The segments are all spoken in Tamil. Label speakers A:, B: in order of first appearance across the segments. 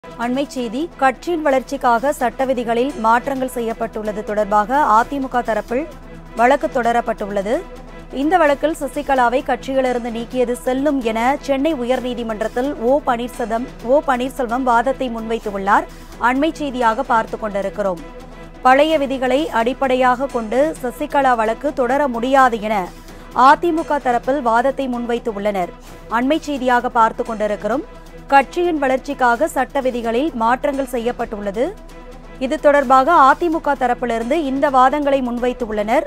A: அண்மை செய்தி கட்சியின் வளர்ச்சிக்காக சட்ட விதிகளில் மாற்றங்கள் செய்யப்பட்டுள்ளது தொடர்பாக அதிமுக தரப்பில் வழக்கு தொடரப்பட்டுள்ளது இந்த வழக்கில் சசிகலாவை கட்சியிலிருந்து நீக்கியது செல்லும் என சென்னை உயர்நீதிமன்றத்தில் ஓ பன்னீர்செல்வம் ஓ பன்னீர்செல்வம் வாதத்தை முன்வைத்துள்ளார் அண்மை செய்தியாக பார்த்து கொண்டிருக்கிறோம் பழைய விதிகளை அடிப்படையாக கொண்டு சசிகலா வழக்கு தொடர முடியாது என அதிமுக தரப்பில் வாதத்தை முன்வைத்து உள்ளனர் அண்மை செய்தியாக பார்த்து கொண்டிருக்கிறோம் கட்சியின் வளர்ச்சிக்காக சட்ட விதிகளில் மாற்றங்கள் செய்யப்பட்டுள்ளது இது தொடர்பாக அதிமுக தரப்பிலிருந்து இந்த வாதங்களை முன்வைத்து உள்ளனர்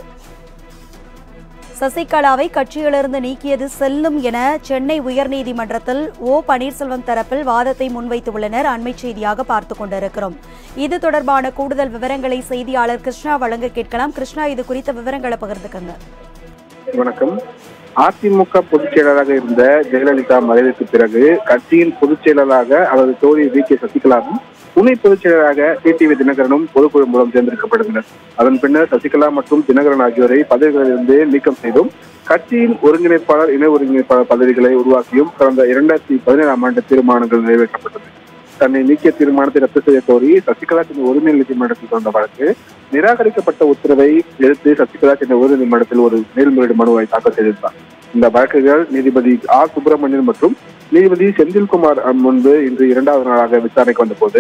A: சசிகலாவை கட்சியிலிருந்து நீக்கியது செல்லும் என சென்னை உயர்நீதிமன்றத்தில் ஓ பன்னீர்செல்வம் தரப்பில் வாதத்தை முன்வைத்துள்ளனர் அண்மை செய்தியாக பார்த்து கொண்டிருக்கிறோம் இது தொடர்பான கூடுதல் விவரங்களை செய்தியாளர் கிருஷ்ணா வழங்க கேட்கலாம் கிருஷ்ணா இது குறித்த விவரங்களை பகிர்ந்துக்கங்க
B: வணக்கம் அதிமுக பொதுச் செயலராக இருந்த ஜெயலலிதா மறைவுக்கு பிறகு கட்சியின் பொதுச் செயலராக அவரது தோழி வி கே சசிகலாவும் துணை பொதுச் செயலராக டிடிவி தினகரனும் பொதுக்குழு மூலம் தேர்ந்தெடுக்கப்பட்டனர் அதன் பின்னர் சசிகலா மற்றும் தினகரன் ஆகியோரை பதவிகளிலிருந்து நீக்கம் செய்தும் கட்சியின் ஒருங்கிணைப்பாளர் இணை ஒருங்கிணைப்பாளர் பதவிகளை உருவாக்கியும் கடந்த இரண்டாயிரத்தி பதினேழாம் ஆண்டு தீர்மானங்கள் நிறைவேற்றப்பட்டது தன்னை நீக்கிய தீர்மானத்தை ரத்து செய்ய கோரி சசிகலா சென்னை உரிமை நீதிமன்றத்தில் தொடர்ந்த வழக்கு நிராகரிக்கப்பட்ட உத்தரவை எதிர்த்து சசிகலா சென்னை உயர் நீதிமன்றத்தில் ஒரு மேல்முறையீடு மனுவை தாக்கல் செய்திருந்தார் இந்த வழக்குகள் நீதிபதி ஆர் சுப்பிரமணியன் மற்றும் நீதிபதி செந்தில்குமார் முன்பு இன்று இரண்டாவது நாளாக விசாரணைக்கு வந்தபோது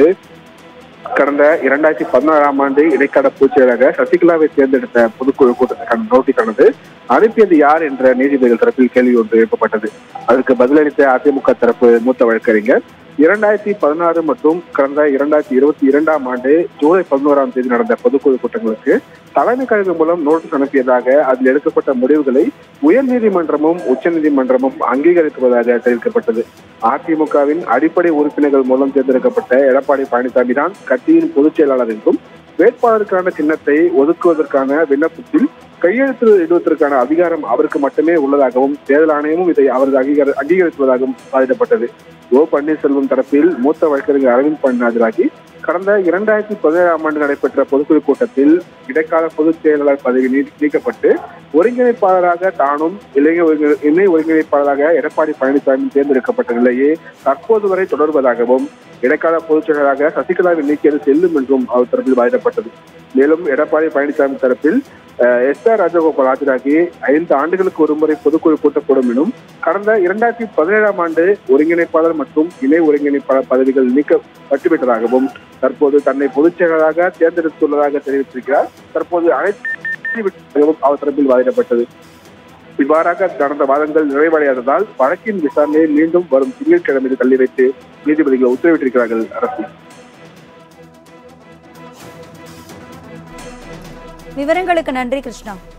B: கடந்த இரண்டாயிரத்தி பதினாறாம் ஆண்டு இடைக்கால பூச்செயலாக சசிகலாவை தேர்ந்தெடுத்த பொதுக்குழு கூட்டத்துக்கான நோட்டீஸானது அனுப்பியது யார் என்ற நீதிபதிகள் தரப்பில் கேள்வி ஒன்று எழுப்பப்பட்டது அதற்கு பதிலளித்த அதிமுக தரப்பு மூத்த வழக்கறிஞர் இரண்டாயிரத்தி பதினாறு மற்றும் கடந்த இரண்டாயிரத்தி இருபத்தி இரண்டாம் ஆண்டு ஜூலை பதினோராம் தேதி நடந்த பொதுக்குழு கூட்டங்களுக்கு தலைமை கழகம் மூலம் நோட்டீஸ் அனுப்பியதாக அதில் எடுக்கப்பட்ட முடிவுகளை உயர்நீதிமன்றமும் உச்சநீதிமன்றமும் அங்கீகரித்துவதாக தெரிவிக்கப்பட்டது அதிமுகவின் அடிப்படை உறுப்பினர்கள் மூலம் தேர்ந்தெடுக்கப்பட்ட எடப்பாடி பழனிசாமி தான் கட்சியின் பொதுச் செயலாளர் என்றும் வேட்பாளருக்கான சின்னத்தை ஒதுக்குவதற்கான விண்ணப்பத்தில் கையெழுத்து இடுவதற்கான அதிகாரம் அவருக்கு மட்டுமே உள்ளதாகவும் தேர்தல் ஆணையமும் இதை அவரது அங்கீகார அங்கீகரித்துவதாகவும் வாதிடப்பட்டது ஓ பன்னீர்செல்வம் தரப்பில் மூத்த வழக்கறிஞர் அரவிந்த் பாண்டியன் ஆஜராகி கடந்த இரண்டாயிரத்தி பதினேழாம் ஆண்டு நடைபெற்ற பொதுக்குழு கூட்டத்தில் இடைக்கால பொதுச் செயலாளர் பதவி நீ- நீக்கப்பட்டு ஒருங்கிணைப்பாளராக தானும் இளைஞர் ஒருங்கிணை- இணை ஒருங்கிணைப்பாளராக எடப்பாடி பழனிசாமி தேர்ந்தெடுக்கப்பட்ட நிலையே தற்போது வரை தொடர்வதாகவும் இடைக்கால பொதுச் செயலராக சசிகலாவை நீக்கியது செல்லும் என்றும் அவர் தரப்பில் வாதிடப்பட்டது மேலும் எடப்பாடி பழனிசாமி தரப்பில் எஸ் ஆர் ராஜகோபால் ஆஜராகி ஐந்து ஆண்டுகளுக்கு ஒருமுறை பொதுக்குழு கூட்டப்படும் எனும் கடந்த இரண்டாயிரத்தி பதினேழாம் ஆண்டு ஒருங்கிணைப்பாளர் மற்றும் இணை ஒருங்கிணைப்பாளர் பதவிகள் நீக்கப்பட்டுவிட்டதாகவும் தற்போது தன்னை பொதுச் செயலராக தேர்ந்தெடுத்துள்ளதாக தெரிவித்திருக்கிறார் தற்போது அனைத்து விட்டதாகவும் அவர் தரப்பில் வாதிடப்பட்டது இவ்வாறாக நடந்த வாதங்கள் நிறைவடையாததால் வழக்கின் விசாரணையை மீண்டும் வரும் திங்கட்கிழமை தள்ளி வைத்து நீதிபதிகள் உத்தரவிட்டிருக்கிறார்கள் அரசு
A: விவரங்களுக்கு நன்றி கிருஷ்ணா